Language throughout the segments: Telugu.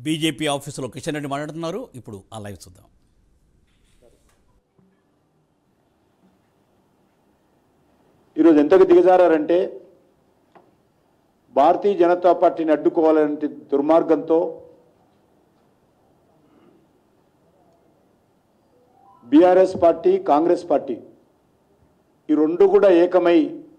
బీజేపీ ఆఫీసులో కిషన్ రెడ్డి మాట్లాడుతున్నారు ఇప్పుడు ఆ లైవ్ చూద్దాం ఈరోజు ఎంతకు దిగజారంటే భారతీయ జనతా పార్టీని అడ్డుకోవాలంటే దుర్మార్గంతో బీఆర్ఎస్ పార్టీ కాంగ్రెస్ పార్టీ ఈ రెండు కూడా ఏకమై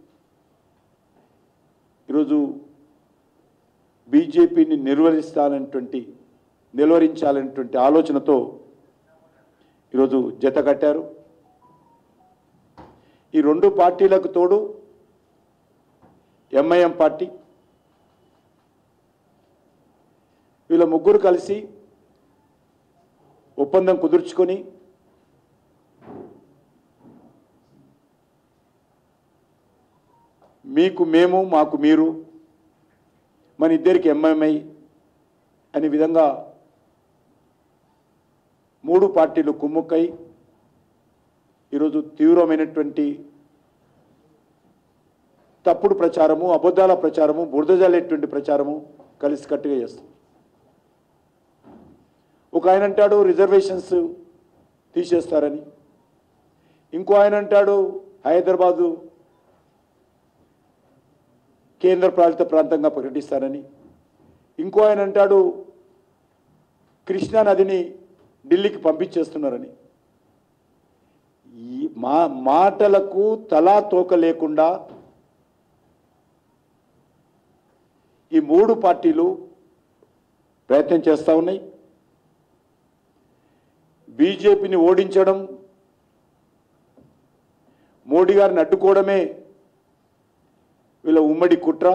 ఈరోజు బీజేపీని నిర్వహిస్తానటువంటి నిలువరించాలనేటువంటి ఆలోచనతో ఈరోజు జత కట్టారు ఈ రెండు పార్టీలకు తోడు ఎంఐఎం పార్టీ వీళ్ళ ముగ్గురు కలిసి ఒప్పందం కుదుర్చుకొని మీకు మేము మాకు మీరు మన ఇద్దరికి ఎంఐఎంఐ అనే విధంగా మూడు పార్టీలు కుమ్ముక్కై ఈరోజు తీవ్రమైనటువంటి తప్పుడు ప్రచారము అబద్ధాల ప్రచారము బురదజల్లేటువంటి ప్రచారము కలిసికట్టుగా చేస్తాం ఒక ఆయన అంటాడు రిజర్వేషన్స్ తీసేస్తారని ఇంకో ఆయన అంటాడు హైదరాబాదు కేంద్ర పాలిత ప్రాంతంగా ప్రకటిస్తారని ఇంకో ఆయన అంటాడు కృష్ణా నదిని ఢిల్లీకి పంపించేస్తున్నారని ఈ మా మాటలకు తలా తోక లేకుండా ఈ మూడు పార్టీలు ప్రయత్నం చేస్తూ ఉన్నాయి బీజేపీని ఓడించడం మోడీ గారిని అడ్డుకోవడమే వీళ్ళ ఉమ్మడి కుట్ర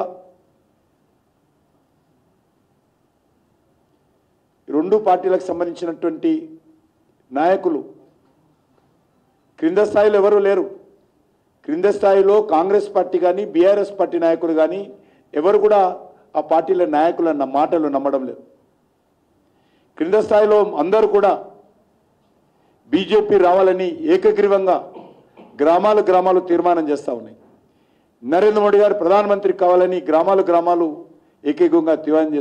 రెండు పార్టీలకు సంబంధించినటువంటి నాయకులు క్రింద స్థాయిలో ఎవరు లేరు క్రింద స్థాయిలో కాంగ్రెస్ పార్టీ కానీ బీఆర్ఎస్ పార్టీ నాయకులు కానీ ఎవరు కూడా ఆ పార్టీల నాయకుల న- మాటలు నమ్మడం లేదు క్రింద స్థాయిలో అందరూ కూడా బీజేపీ రావాలని ఏకగ్రీవంగా గ్రామాలు గ్రామాలు తీర్మానం చేస్తూ ఉన్నాయి నరేంద్ర మోడీ గారు ప్రధానమంత్రి కావాలని గ్రామాలు గ్రామాలు ఏకీకంగా తీర్మానం చేస్తారు